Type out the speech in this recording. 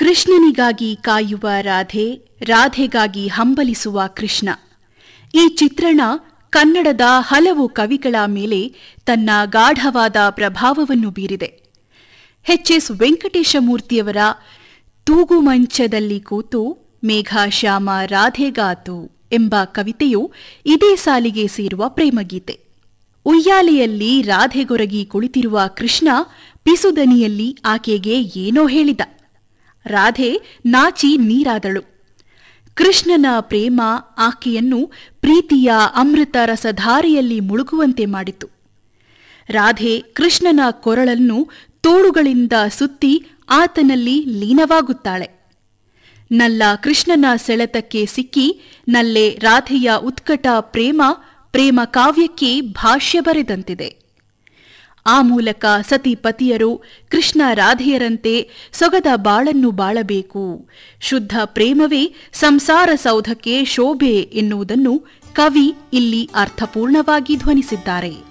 ಕೃಷ್ಣನಿಗಾಗಿ ಕಾಯುವ ರಾಧೆ ರಾಧೆಗಾಗಿ ಹಂಬಲಿಸುವ ಕೃಷ್ಣ ಈ ಚಿತ್ರಣ ಕನ್ನಡದ ಹಲವು ಕವಿಗಳ ಮೇಲೆ ತನ್ನ ಗಾಢವಾದ ಪ್ರಭಾವವನ್ನು ಬೀರಿದೆ ಎಚ್.ಎಸ್. ವೆಂಕಟೇಶಮೂರ್ತಿಯವರ ತೂಗು ಮಂಚದಲ್ಲಿ ಕೂತು ಮೇಘಾಶ್ಯಾಮ ರಾಧೆಗಾತು ಎಂಬ ಕವಿತೆಯು ಇದೇ ಸಾಲಿಗೆ ಸೇರುವ ಪ್ರೇಮಗೀತೆ ಉಯ್ಯಾಲೆಯಲ್ಲಿ ರಾಧೆಗೊರಗಿ ಕುಳಿತಿರುವ ಕೃಷ್ಣ ಪಿಸುದನಿಯಲ್ಲಿ ಆಕೆಗೆ ಏನೋ ಹೇಳಿದ ರಾಧೆ ನಾಚಿ ನೀರಾದಳು ಕೃಷ್ಣನ ಪ್ರೇಮ ಆಕೆಯನ್ನು ಪ್ರೀತಿಯ ಅಮೃತ ರಸಧಾರೆಯಲ್ಲಿ ಮುಳುಗುವಂತೆ ಮಾಡಿತು ರಾಧೆ ಕೃಷ್ಣನ ಕೊರಳನ್ನು ತೋಳುಗಳಿಂದ ಸುತ್ತಿ ಆತನಲ್ಲಿ ಲೀನವಾಗುತ್ತಾಳೆ ನಲ್ಲ ಕೃಷ್ಣನ ಸೆಳೆತಕ್ಕೆ ಸಿಕ್ಕಿ ನಲ್ಲೆ ರಾಧೆಯ ಉತ್ಕಟ ಪ್ರೇಮ ಪ್ರೇಮ ಕಾವ್ಯಕ್ಕೆ ಭಾಷ್ಯ ಬರೆದಂತಿದೆ ಆ ಮೂಲಕ ಸತಿಪತಿಯರು ಕೃಷ್ಣ ರಾಧೆಯರಂತೆ ಸೊಗದ ಬಾಳನ್ನು ಬಾಳಬೇಕು ಶುದ್ಧ ಪ್ರೇಮವೇ ಸಂಸಾರ ಸೌಧಕ್ಕೆ ಶೋಭೆ ಎನ್ನುವುದನ್ನು ಕವಿ ಇಲ್ಲಿ ಅರ್ಥಪೂರ್ಣವಾಗಿ ಧ್ವನಿಸಿದ್ದಾರೆ